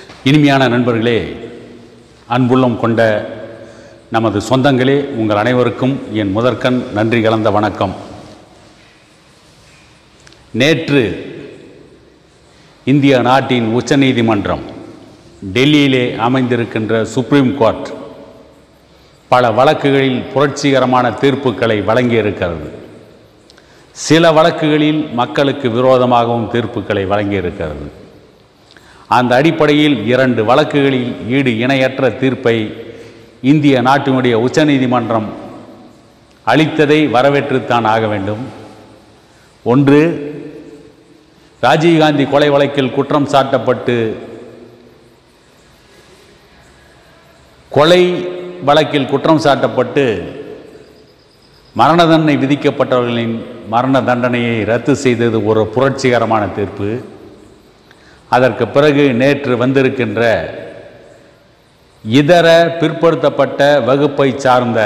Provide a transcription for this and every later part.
இனிமையான நண்பர்களே அன்புள்ளம் கொண்ட நமது சொந்தங்களே உங்கள் அனைவருக்கும் என் முதற்கண் நன்றி கலந்த வணக்கம் நேற்று இந்திய நாட்டின் உச்சநீதிமன்றம் டெல்லியிலே அமைந்திருக்கின்ற சுப்ரீம் கோர்ட் பல வழக்குகளில் புரட்சிகரமான தீர்ப்புகளை வழங்கியிருக்கிறது சில வழக்குகளில் மக்களுக்கு விரோதமாகவும் தீர்ப்புகளை வழங்கியிருக்கிறது அந்த அடிப்படையில் இரண்டு வழக்குகளில் ஈடு இணையற்ற தீர்ப்பை இந்திய நாட்டினுடைய உச்சநீதிமன்றம் அளித்ததை வரவேற்றுத்தான் ஆக வேண்டும் ஒன்று ராஜீவ்காந்தி கொலை வழக்கில் குற்றம் சாட்டப்பட்டு கொலை வழக்கில் குற்றம் சாட்டப்பட்டு மரண தண்டனை விதிக்கப்பட்டவர்களின் மரண தண்டனையை ரத்து செய்தது ஒரு புரட்சிகரமான தீர்ப்பு அதற்கு பிறகு நேற்று வந்திருக்கின்ற இதர பிற்படுத்தப்பட்ட வகுப்பை சார்ந்த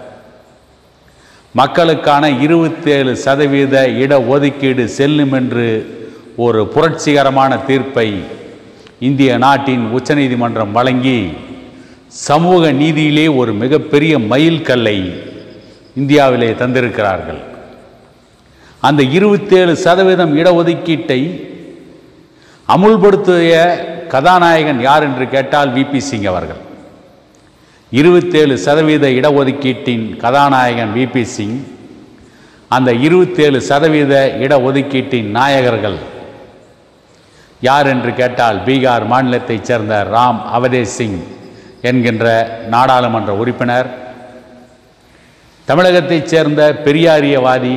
மக்களுக்கான இருபத்தேழு சதவீத இட ஒதுக்கீடு செல்லும் என்று ஒரு புரட்சிகரமான தீர்ப்பை இந்திய நாட்டின் உச்சநீதிமன்றம் வழங்கி சமூக நீதியிலே ஒரு மிகப்பெரிய மைல்கல்லை இந்தியாவிலே தந்திருக்கிறார்கள் அந்த இருபத்தேழு சதவீதம் இடஒதுக்கீட்டை அமுல்படுத்திய கதாநாயகன் யார் என்று கேட்டால் விபி சிங் அவர்கள் இருபத்தேழு சதவீத இடஒதுக்கீட்டின் கதாநாயகன் விபி சிங் அந்த இருபத்தேழு சதவீத இடஒதுக்கீட்டின் நாயகர்கள் யார் என்று கேட்டால் பீகார் மாநிலத்தைச் சேர்ந்த ராம் அவதேஷ் சிங் என்கின்ற நாடாளுமன்ற உறுப்பினர் தமிழகத்தைச் சேர்ந்த பெரியாரியவாதி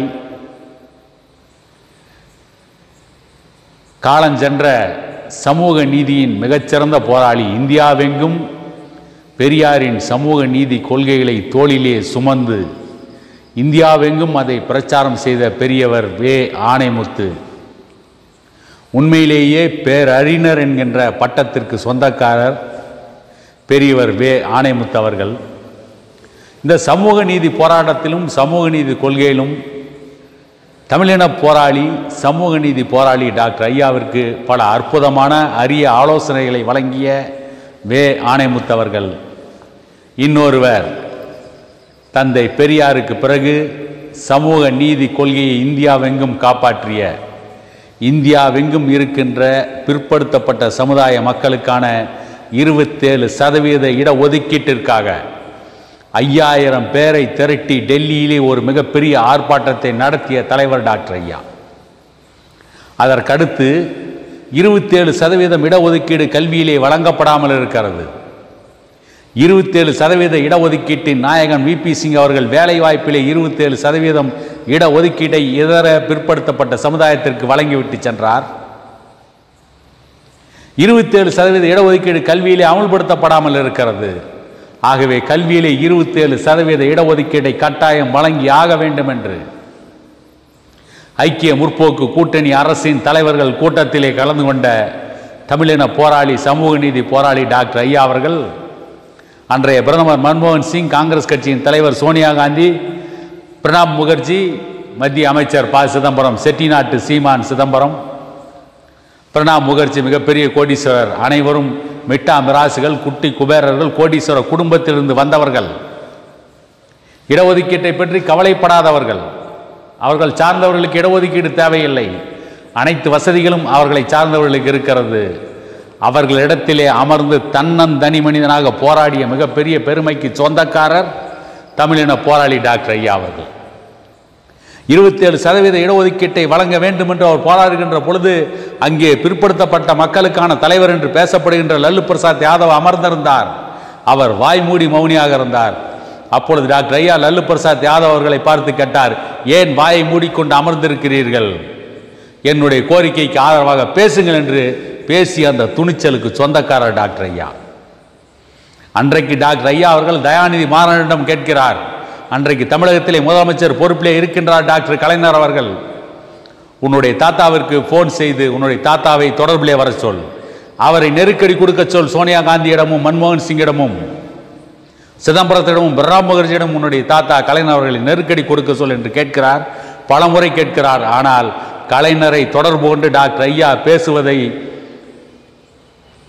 காலஞ்சென்ற சமூக நீதியின் மிகச்சிறந்த போராளி இந்தியாவெங்கும் பெரியாரின் சமூக நீதி கொள்கைகளை தோளிலே சுமந்து இந்தியாவெங்கும் அதை பிரச்சாரம் செய்த பெரியவர் வே ஆணைமுத்து உண்மையிலேயே பேரறிஞர் என்கின்ற பட்டத்திற்கு சொந்தக்காரர் பெரியவர் வே ஆணைமுத்து அவர்கள் இந்த சமூக நீதி போராட்டத்திலும் சமூக நீதி கொள்கையிலும் தமிழின போராளி சமூக நீதி போராளி டாக்டர் ஐயாவிற்கு பல அற்புதமான அரிய ஆலோசனைகளை வழங்கிய வே ஆணைமுத்தவர்கள் இன்னொருவர் தந்தை பெரியாருக்கு பிறகு சமூக நீதி கொள்கையை இந்தியாவெங்கும் காப்பாற்றிய இந்தியாவெங்கும் இருக்கின்ற பிற்படுத்தப்பட்ட சமுதாய மக்களுக்கான இருபத்தேழு சதவீத இட ஒதுக்கீட்டிற்காக ஐயாயிரம் பேரை திரட்டி டெல்லியிலே ஒரு மிகப்பெரிய ஆர்ப்பாட்டத்தை நடத்திய தலைவர் டாக்டர் ஐயா அதற்கடுத்து இருபத்தேழு சதவீதம் இடஒதுக்கீடு கல்வியிலே வழங்கப்படாமல் இருக்கிறது இருபத்தேழு சதவீத இடஒதுக்கீட்டின் நாயகன் விபி சிங் அவர்கள் வேலை வாய்ப்பிலே இருபத்தேழு சதவீதம் இடஒதுக்கீட்டை இதர பிற்படுத்தப்பட்ட சமுதாயத்திற்கு வழங்கிவிட்டு சென்றார் இருபத்தேழு சதவீத இடஒதுக்கீடு கல்வியிலே அமுல்படுத்தப்படாமல் இருக்கிறது ஆகவே கல்வியிலே இருபத்தேழு சதவீத இடஒதுக்கீட்டை கட்டாயம் வழங்கி ஆக வேண்டும் என்று ஐக்கிய முற்போக்கு கூட்டணி அரசின் தலைவர்கள் கூட்டத்திலே கலந்து கொண்ட தமிழின போராளி சமூக நீதி போராளி டாக்டர் ஐயா அவர்கள் அன்றைய பிரதமர் மன்மோகன் சிங் காங்கிரஸ் கட்சியின் தலைவர் சோனியா காந்தி பிரணாப் முகர்ஜி மத்திய அமைச்சர் ப சிதம்பரம் செட்டிநாட்டு சீமான் சிதம்பரம் பிரணாப் முகர்ஜி மிகப்பெரிய கோடீஸ்வரர் அனைவரும் மிட்டா மிராசுகள் குட்டி குபேரர்கள் கோடீஸ்வர குடும்பத்திலிருந்து வந்தவர்கள் இடஒதுக்கீட்டை பற்றி கவலைப்படாதவர்கள் அவர்கள் சார்ந்தவர்களுக்கு இடஒதுக்கீடு தேவையில்லை அனைத்து வசதிகளும் அவர்களை சார்ந்தவர்களுக்கு இருக்கிறது அவர்களிடத்திலே அமர்ந்து தன்னந்தனி மனிதனாக போராடிய மிகப்பெரிய பெருமைக்கு சொந்தக்காரர் தமிழின போராளி டாக்டர் ஐயா அவர்கள் இருபத்தேழு சதவீத இடஒதுக்கீட்டை வழங்க வேண்டும் என்று அவர் போராடுகின்ற பொழுது அங்கே பிற்படுத்தப்பட்ட மக்களுக்கான தலைவர் என்று பேசப்படுகின்ற லல்லு பிரசாத் யாதவ் அமர்ந்திருந்தார் அவர் வாய் மூடி மௌனியாக இருந்தார் அப்பொழுது டாக்டர் ஐயா லல்லு பிரசாத் யாதவ் அவர்களை பார்த்து கேட்டார் ஏன் வாயை மூடிக்கொண்டு அமர்ந்திருக்கிறீர்கள் என்னுடைய கோரிக்கைக்கு ஆதரவாக பேசுங்கள் என்று பேசி அந்த துணிச்சலுக்கு சொந்தக்காரர் டாக்டர் ஐயா அன்றைக்கு டாக்டர் ஐயா அவர்கள் தயாநிதி மாறனிடம் கேட்கிறார் அன்றைக்கு தமிழகத்திலே முதலமைச்சர் பொறுப்பிலே இருக்கின்றார் டாக்டர் கலைஞர் அவர்கள் உன்னுடைய தாத்தாவிற்கு ஃபோன் செய்து உன்னுடைய தாத்தாவை தொடர்பிலே வர சொல் அவரை நெருக்கடி கொடுக்க சொல் சோனியா காந்தியிடமும் மன்மோகன் சிங்கிடமும் சிதம்பரத்திடமும் பிரணாப் முகர்ஜியிடம் உன்னுடைய தாத்தா கலைஞர் அவர்களை நெருக்கடி கொடுக்க சொல் என்று கேட்கிறார் பலமுறை கேட்கிறார் ஆனால் கலைஞரை தொடர்பு கொண்டு டாக்டர் ஐயா பேசுவதை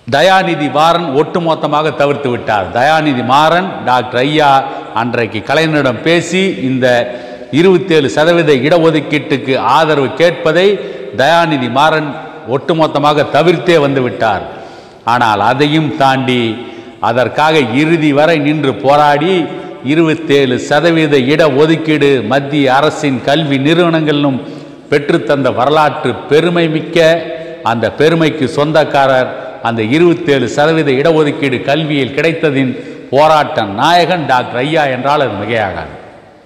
தயாநிதி மாறன் ஒட்டுமொத்தமாக தவிர்த்து விட்டார் தயாநிதி மாறன் டாக்டர் ஐயா அன்றைக்கு கலைஞரிடம் பேசி இந்த இருபத்தேழு சதவீத இடஒதுக்கீட்டுக்கு ஆதரவு கேட்பதை தயாநிதி மாறன் ஒட்டுமொத்தமாக தவிர்த்தே வந்து விட்டார் ஆனால் அதையும் தாண்டி அதற்காக இறுதி வரை நின்று போராடி இருபத்தேழு சதவீத இடஒதுக்கீடு மத்திய அரசின் கல்வி நிறுவனங்களிலும் பெற்றுத்தந்த வரலாற்று பெருமை மிக்க அந்த பெருமைக்கு சொந்தக்காரர் அந்த இருபத்தேழு சதவீத இடஒதுக்கீடு கல்வியில் கிடைத்ததின் போராட்ட நாயகன் டாக்டர் ஐயா என்றால் அது மிகையாகாது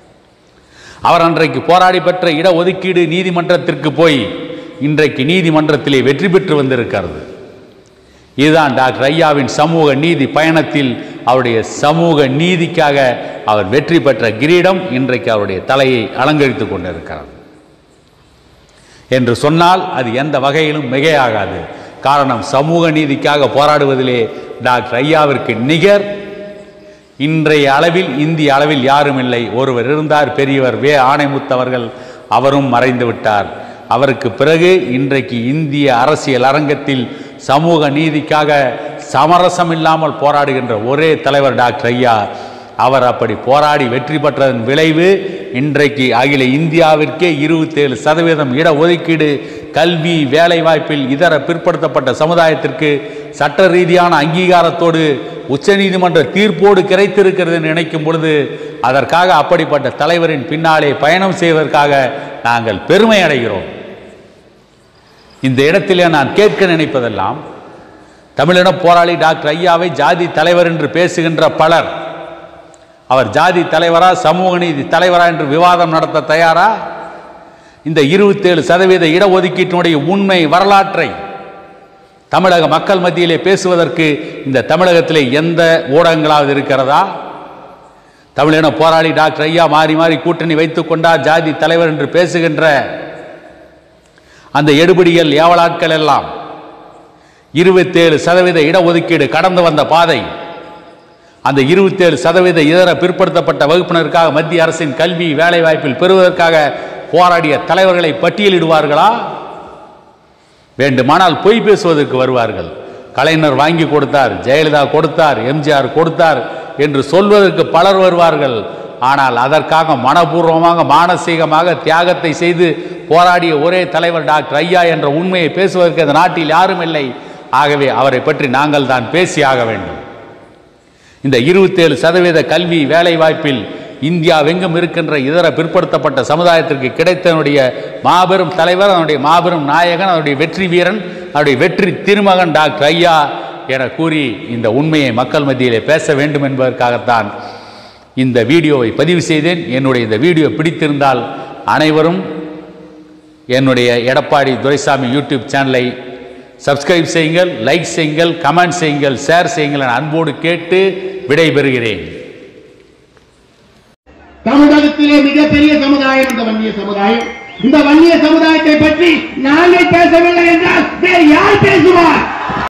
அவர் அன்றைக்கு போராடி பெற்ற இடஒதுக்கீடு நீதிமன்றத்திற்கு போய் இன்றைக்கு நீதிமன்றத்திலே வெற்றி பெற்று வந்திருக்கிறது இதுதான் டாக்டர் ஐயாவின் சமூக நீதி பயணத்தில் அவருடைய சமூக நீதிக்காக அவர் வெற்றி பெற்ற கிரீடம் இன்றைக்கு அவருடைய தலையை அலங்கரித்துக் கொண்டிருக்கிறது என்று சொன்னால் அது எந்த வகையிலும் மிகையாகாது காரணம் சமூக நீதிக்காக போராடுவதிலே டாக்டர் ஐயாவிற்கு நிகர் இன்றைய அளவில் இந்திய அளவில் யாரும் இல்லை ஒருவர் இருந்தார் பெரியவர் வே ஆணைமுத்தவர்கள் அவரும் மறைந்து விட்டார் அவருக்கு பிறகு இன்றைக்கு இந்திய அரசியல் அரங்கத்தில் சமூக நீதிக்காக சமரசம் இல்லாமல் போராடுகின்ற ஒரே தலைவர் டாக்டர் ஐயா அவர் அப்படி போராடி வெற்றி பெற்றதன் விளைவு இன்றைக்கு அகில இந்தியாவிற்கே இருபத்தேழு சதவீதம் இடஒதுக்கீடு கல்வி வேலைவாய்ப்பில் இதர பிற்படுத்தப்பட்ட சமுதாயத்திற்கு சட்ட ரீதியான அங்கீகாரத்தோடு உச்சநீதிமன்ற தீர்ப்போடு கிடைத்திருக்கிறது என்று நினைக்கும் பொழுது அதற்காக அப்படிப்பட்ட தலைவரின் பின்னாலே பயணம் செய்வதற்காக நாங்கள் பெருமை அடைகிறோம் இந்த இடத்திலே நான் கேட்க நினைப்பதெல்லாம் தமிழின போராளி டாக்டர் ஐயாவை ஜாதி தலைவர் என்று பேசுகின்ற பலர் அவர் ஜாதி தலைவரா சமூக நீதி தலைவரா என்று விவாதம் நடத்த தயாரா இந்த இருபத்தேழு சதவீத இடஒதுக்கீட்டினுடைய உண்மை வரலாற்றை தமிழக மக்கள் மத்தியிலே பேசுவதற்கு இந்த தமிழகத்திலே எந்த ஊடகங்களாவது இருக்கிறதா தமிழின போராளி டாக்டர் ஐயா மாறி மாறி கூட்டணி வைத்துக் கொண்டார் ஜாதி தலைவர் என்று பேசுகின்ற அந்த எடுபடிகள் ஏவலாட்கள் எல்லாம் இருபத்தேழு சதவீத இடஒதுக்கீடு கடந்து வந்த பாதை அந்த இருபத்தேழு சதவீத இதர பிற்படுத்தப்பட்ட வகுப்பினருக்காக மத்திய அரசின் கல்வி வேலைவாய்ப்பில் பெறுவதற்காக போராடிய தலைவர்களை பட்டியலிடுவார்களா வேண்டுமானால் பொய் பேசுவதற்கு வருவார்கள் கலைஞர் வாங்கி கொடுத்தார் ஜெயலலிதா கொடுத்தார் எம்ஜிஆர் கொடுத்தார் என்று சொல்வதற்கு பலர் வருவார்கள் ஆனால் அதற்காக மனப்பூர்வமாக மானசீகமாக தியாகத்தை செய்து போராடிய ஒரே தலைவர் டாக்டர் ஐயா என்ற உண்மையை பேசுவதற்கு இந்த நாட்டில் யாரும் இல்லை ஆகவே அவரை பற்றி நாங்கள் தான் பேசியாக வேண்டும் இந்த இருபத்தேழு சதவீத கல்வி வேலைவாய்ப்பில் இந்தியாவெங்கும் இருக்கின்ற இதர பிற்படுத்தப்பட்ட சமுதாயத்திற்கு கிடைத்தனுடைய மாபெரும் தலைவர் அதனுடைய மாபெரும் நாயகன் அதனுடைய வெற்றி வீரன் அதனுடைய வெற்றி திருமகன் டாக்டர் ஐயா என கூறி இந்த உண்மையை மக்கள் மத்தியிலே பேச வேண்டும் என்பதற்காகத்தான் இந்த வீடியோவை பதிவு செய்தேன் என்னுடைய இந்த வீடியோ பிடித்திருந்தால் அனைவரும் என்னுடைய எடப்பாடி துரைசாமி யூடியூப் சேனலை சப்ஸ்கிரைப் செய்யுங்கள் லைக் செய்யுங்கள் கமெண்ட் செய்யுங்கள் ஷேர் செய்யுங்கள் என அன்போடு கேட்டு விடைபெறுகிறேன் தமிழகத்திலே மிகப்பெரிய சமுதாயம் இந்த வன்னிய சமுதாயம் இந்த வன்னிய சமுதாயத்தை பற்றி நாங்கள் பேசவில்லை என்றால் வேறு யார் பேசுவார்